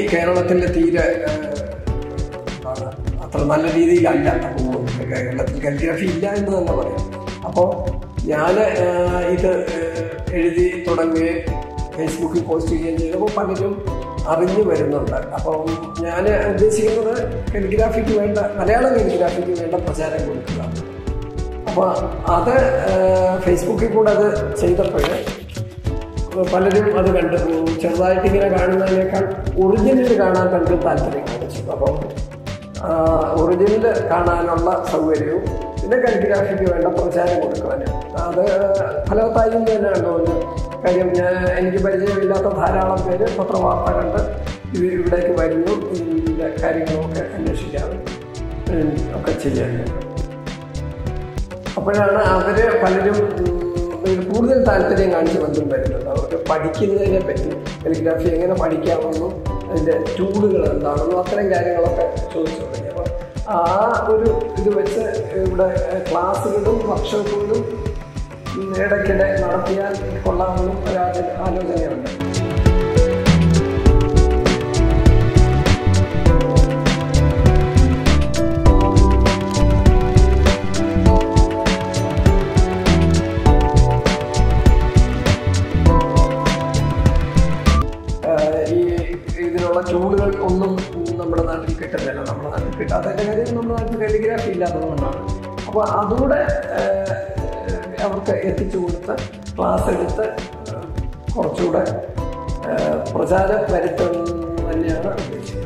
കേരളത്തിൽ തീരെ ഏഹ്, എന്താണ്, അത്ര നല്ല രീതിയിലല്ല പോകുന്നത് കേരളത്തിൽ കാലിഗ്രാഫി ഇല്ല എന്ന് തന്നെ പറയാം അപ്പോൾ ഞാൻ ഇത് ഏഹ്, എഴുതി തുടങ്ങുകയും ഫേസ്ബുക്കിൽ പോസ്റ്റ് ചെയ്യുകയും ചെയ്തപ്പോൾ പലരും അറിഞ്ഞു വരുന്നുണ്ട് അപ്പം ഞാൻ ഉദ്ദേശിക്കുന്നത് കലിഗ്രാഫിക്ക് വേണ്ട മലയാളം കലിഗ്രാഫിക്ക് വേണ്ട പ്രചാരം കൊടുക്കുക അപ്പോൾ അത് ഏഹ്, ഫേസ്ബുക്കിൽ കൂടെ അത് ചെയ്തപ്പോൾ പലരും അത് കണ്ടു ചെറുതായിട്ട് ഇങ്ങനെ കാണുന്നതിനേക്കാൾ ഒറിജിനൽ കാണാൻ പലരും താല്പര്യം കാണിച്ചു അപ്പം ഒറിജിനൽ കാണാനുള്ള സൗകര്യവും പിന്നെ കലിഗ്രാഫിക്ക് വേണ്ട പ്രചാരം കൊടുക്കുവാനും അത് ഫലവത്തായി എന്ന് തന്നെയാണ് തോന്നുന്നത് കാര്യം ഞാൻ എനിക്ക് പരിചയമില്ലാത്ത ധാരാളം പേര് പത്രവാർത്ത കണ്ട് ഇത് ഇവിടേക്ക് വരുന്നു ഇതിൻ്റെ കാര്യങ്ങളൊക്കെ അന്വേഷിക്കാനും ഉം, ഒക്കെ ചെയ്യാനും അപ്പോഴാണ് അവര് പലരും ഉം, ഇതിൽ കൂടുതൽ താല്പര്യം കാണിച്ച് ബന്ധം വരുന്നത് അവർക്ക് പഠിക്കുന്നതിനെ പറ്റി കലിഗ്രാഫി എങ്ങനെ പഠിക്കാമെന്നും അതിൻ്റെ ടൂളുകൾ എന്താണെന്നും അത്തരം കാര്യങ്ങളൊക്കെ ചോദിച്ചു തുടങ്ങി അപ്പോൾ ആ ഒരു ഇത് വെച്ച് ഇവിടെ ക്ലാസ്സുകളും വർക്ക്ഷോപ്പുകളും ഉം, ഇടയ്ക്കിടെ നടത്തിയാൽ കൊള്ളാമെന്നും ഒരു ആലോ- ആലോചനയുണ്ട് ആഹ് ഈ ഇതിനുള്ള ചൂടുകൾ ഒന്നും നമ്മുടെ നാട്ടിൽ കിട്ടുന്നില്ല നമ്മുടെ നാട്ടിൽ കിട്ടാത്തതിൻ്റെ കാര്യം നമ്മുടെ നാട്ടിൽ ടെലിഗ്രാഫി ഇല്ലാത്തതുകൊണ്ടാണ് അപ്പോൾ അതുകൂടെ ആഹ് അവർക്ക് എത്തിച്ചു കൊടുത്ത് ക്ലാസ് എടുത്ത് ആഹ് കുറച്ചുകൂടെ ആഹ് പ്രചാരം വരുത്തുന്നത് തന്നെയാണ് ഉദ്ദേശിക്കുന്നത്